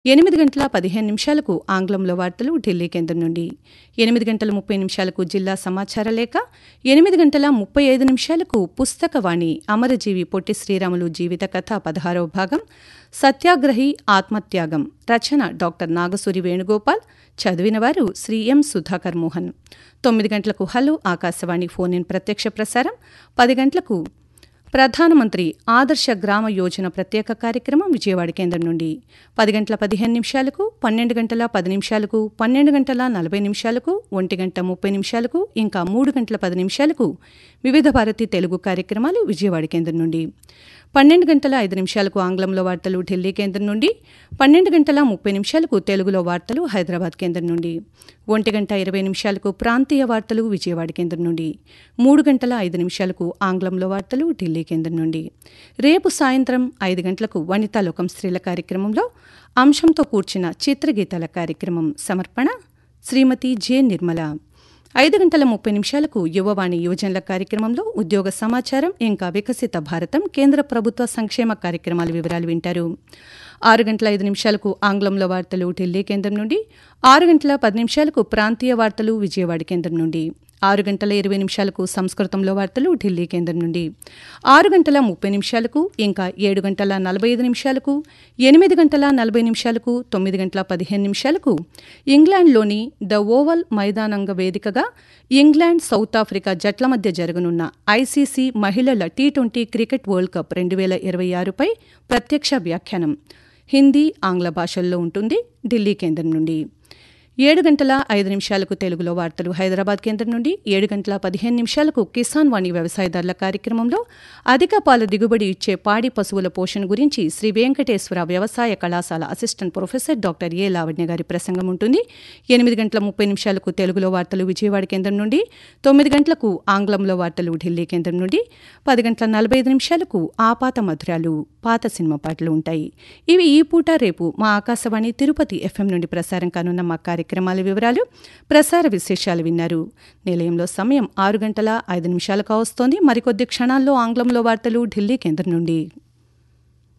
ఎనిమిది గంటల పదిహేను నిమిషాలకు ఆంగ్లంలో వార్తలు ఢిల్లీ కేంద్రం నుండి ఎనిమిది గంటల ముప్పై నిమిషాలకు జిల్లా సమాచార లేఖ ఎనిమిది గంటల ముప్పై ఐదు నిమిషాలకు పుస్తకవాణి అమరజీవి పొట్టి శ్రీరాములు జీవిత కథ పదహారవ భాగం సత్యాగ్రహి ఆత్మత్యాగం రచన డాక్టర్ నాగసూరి వేణుగోపాల్ చదివినవారు శ్రీ ఎం సుధాకర్ మోహన్ తొమ్మిది గంటలకు హలో ఆకాశవాణి ఫోన్ ఇన్ ప్రత్యక్ష ప్రసారం పది గంటలకు ప్రధానమంత్రి ఆదర్శ గ్రామ యోజన ప్రత్యేక కార్యక్రమం విజయవాడ కేంద్రం నుండి పది గంటల పదిహేను నిమిషాలకు పన్నెండు గంటల పది నిమిషాలకు పన్నెండు గంటల నలభై నిమిషాలకు ఒంటి గంట ముప్పై నిమిషాలకు ఇంకా మూడు గంటల పది నిమిషాలకు వివిధ భారతి తెలుగు కార్యక్రమాలు విజయవాడ కేంద్రం నుండి పన్నెండు గంటల ఐదు నిమిషాలకు ఆంగ్లంలో వార్తలు ఢిల్లీ కేంద్రం నుండి పన్నెండు గంటల ముప్పై నిమిషాలకు తెలుగులో వార్తలు హైదరాబాద్ కేంద్రం నుండి ఒంటి గంట ఇరవై నిమిషాలకు ప్రాంతీయ వార్తలు విజయవాడ కేంద్రం నుండి మూడు గంటల ఐదు నిమిషాలకు ఆంగ్లంలో వార్తలు ఢిల్లీ కేంద్రం నుండి రేపు సాయంత్రం ఐదు గంటలకు వనితాలోకం స్త్రీల కార్యక్రమంలో అంశంతో కూర్చిన చిత్రగీతాల కార్యక్రమం సమర్పణ శ్రీమతి జె నిర్మల ఐదు గంటల ముప్పై నిమిషాలకు యువవాణి యువజనుల కార్యక్రమంలో ఉద్యోగ సమాచారం ఇంకా వికసిత భారతం కేంద్ర ప్రభుత్వ సంక్షేమ కార్యక్రమాల వివరాలు వింటారు ఆరు గంటల ఐదు నిమిషాలకు ఆంగ్లంలో వార్తలు ఢిల్లీ కేంద్రం నుండి ఆరు గంటల పది నిమిషాలకు ప్రాంతీయ వార్తలు విజయవాడ కేంద్రం నుండి ఆరు గంటల ఇరవై నిమిషాలకు సంస్కృతంలో వార్తలు ఢిల్లీ కేంద్రం నుండి ఆరు గంటల ముప్పై నిమిషాలకు ఇంకా ఏడు గంటల నలభై ఐదు నిమిషాలకు ఎనిమిది గంటల నలభై నిమిషాలకు తొమ్మిది గంటల పదిహేను నిమిషాలకు ఇంగ్లాండ్లోని ద ఓవల్ మైదానంగ వేదికగా ఇంగ్లాండ్ సౌత్ ఆఫ్రికా జట్ల మధ్య జరగనున్న ఐసీసీ మహిళల T twenty cricket world cup రెండు వేల ఇరవై ఆరుపై ప్రత్యక్ష వ్యాఖ్యానం హిందీ ఆంగ్ల భాషల్లో ఉంటుంది ఢిల్లీ కేంద్రం నుండి ఏడు గంటల ఐదు నిమిషాలకు తెలుగులో వార్తలు హైదరాబాద్ కేంద్రం నుండి ఏడు గంటల పదిహేను నిమిషాలకు కిసాన్ వాణి వ్యవసాయదారుల కార్యక్రమంలో అధిక పాల దిగుబడి ఇచ్చే పాడి పశువుల పోషణ గురించి శ్రీ వెంకటేశ్వర వ్యవసాయ కళాశాల assistant professor doctor A Lavanya గారి ప్రసంగం ఉంటుంది ఎనిమిది గంటల ముప్పై నిమిషాలకు తెలుగులో వార్తలు విజయవాడ కేంద్రం నుండి తొమ్మిది గంటలకు ఆంగ్లంలో వార్తలు ఢిల్లీ కేంద్రం నుండి పది గంటల నలభై ఐదు నిమిషాలకు ఆపాత మధురాలు పాత సినిమా పాటలు ఉంటాయి ఇవి ఈ పూట రేపు మా ఆకాశవాణి తిరుపతి ఎఫ్ఎం నుండి ప్రసారం కానున్న మా కార్యక్రమాల వివరాలు ప్రసార విశేషాలు విన్నారు నిలయంలో సమయం ఆరు గంటల ఐదు నిమిషాలు కావస్తోంది మరికొద్ది క్షణాల్లో ఆంగ్లంలో వార్తలు ఢిల్లీ కేంద్రం నుండి